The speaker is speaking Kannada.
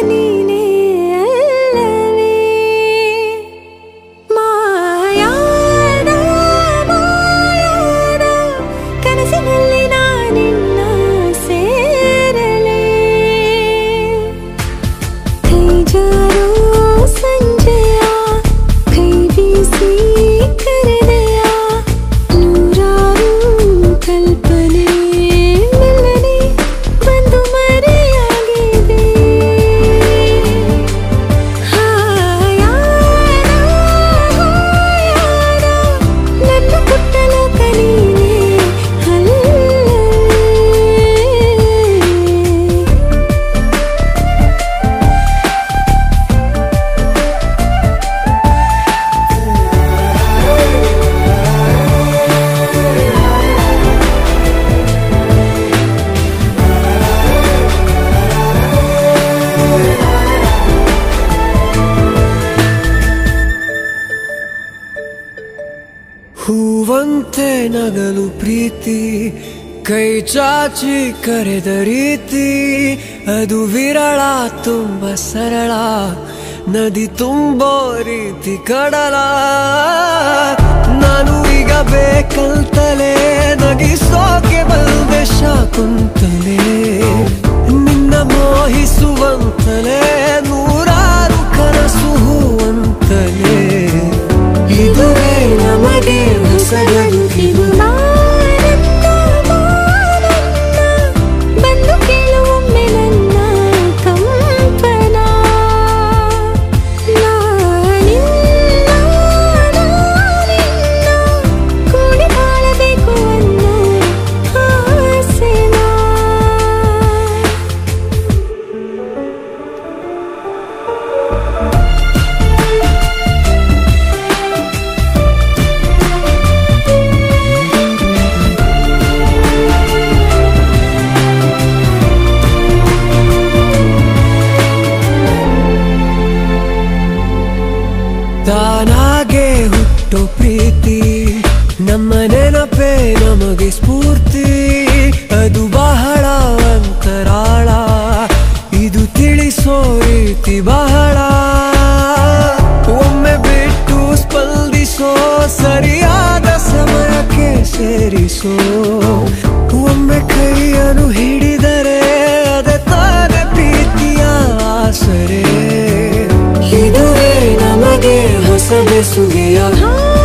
ನೀನೇ ಅಲ್ಲವೇ ಮಾಯಾದ ಮಾಯಾದ ಕನಸಿನಲ್ಲಿ ನಾನಿನ್ನ ಸೇರಲೇ ಕೈ ಜಾರೋ ಸಂಜೆಯ ಕೈ ಬೀಸಿ ಕರೆದೆಯ ನೂರಾರು ಕಲ್ಪನೆ ಮೆಲ್ಲನೆ ಬಂದು ಮರೆಯಾಗಿದೆ ಹಾಯಾದ ಹಾಯಾದ ನನ್ನ ಪುಟ್ಟ ಲೋಕ ನೀನೇ ಅಲ್ಲವೇ ಹೂವಂತೆ ನಗಲು ಪ್ರೀತಿ ಕೈ ಚಾಚಿ ಕರೆದ ರೀತಿ ಅದು ವಿರಳ ತುಂಬ ಸರಳ ನದಿ ತುಂಬೋ ರೀತಿ ಕಡಲ ನಾನು ಈಗ ಬೇಕಂತಲೇ ನಗಿಸೋಕೆ ಬಂದೆ ಶಾಕುಂತಲೇ ನಿನ್ನ ಮೋಹಿಸುವಂತಲೇ ನೂರಾರು ಕನಸು ಹೂವಂತಲೇ ಇದುವೇ ನಮಗೆ ಹೊಸಗದು ಮಾನಂದ ಮಾನಂದ ಬಂದು ಕೇಳುವೊಮ್ಮೆ ನನ್ನ ಕಂಪನ ನಾನಿನ್ನ ನಾನಿನ್ನ ಕೂಡಿ ಬಾಳಬೇಕು ಅನ್ನೋ ಆಸೆನಾ ತಾನಾಗೆ ಹುಟ್ಟೋ ಪ್ರೀತಿ ನಮ್ಮ ನೆನಪೇ ನಮಗೆ ಸ್ಫೂರ್ತಿ ಅದು ಬಹಳ ಅಂತರಾಳ ಇದು ತಿಳಿಸೋ ರೀತಿ ಬಹಳ ಒಮ್ಮೆ ಬಿಟ್ಟು ಸ್ಪಂದಿಸೋ ಸರಿಯಾದ ಸಮಯಕ್ಕೆ ಸೇರಿಸೋ ಒಮ್ಮೆ ಕೈಯನ್ನು ಹಿಡಿದರೆ ಅದೇ ತಾನೇ ಪ್ರೀತಿಯ ಆಸರೆ ಇದುವೇ ನಮಗೆ ಹೊಸ ಬೆಸುಗೆಯ ಹಾ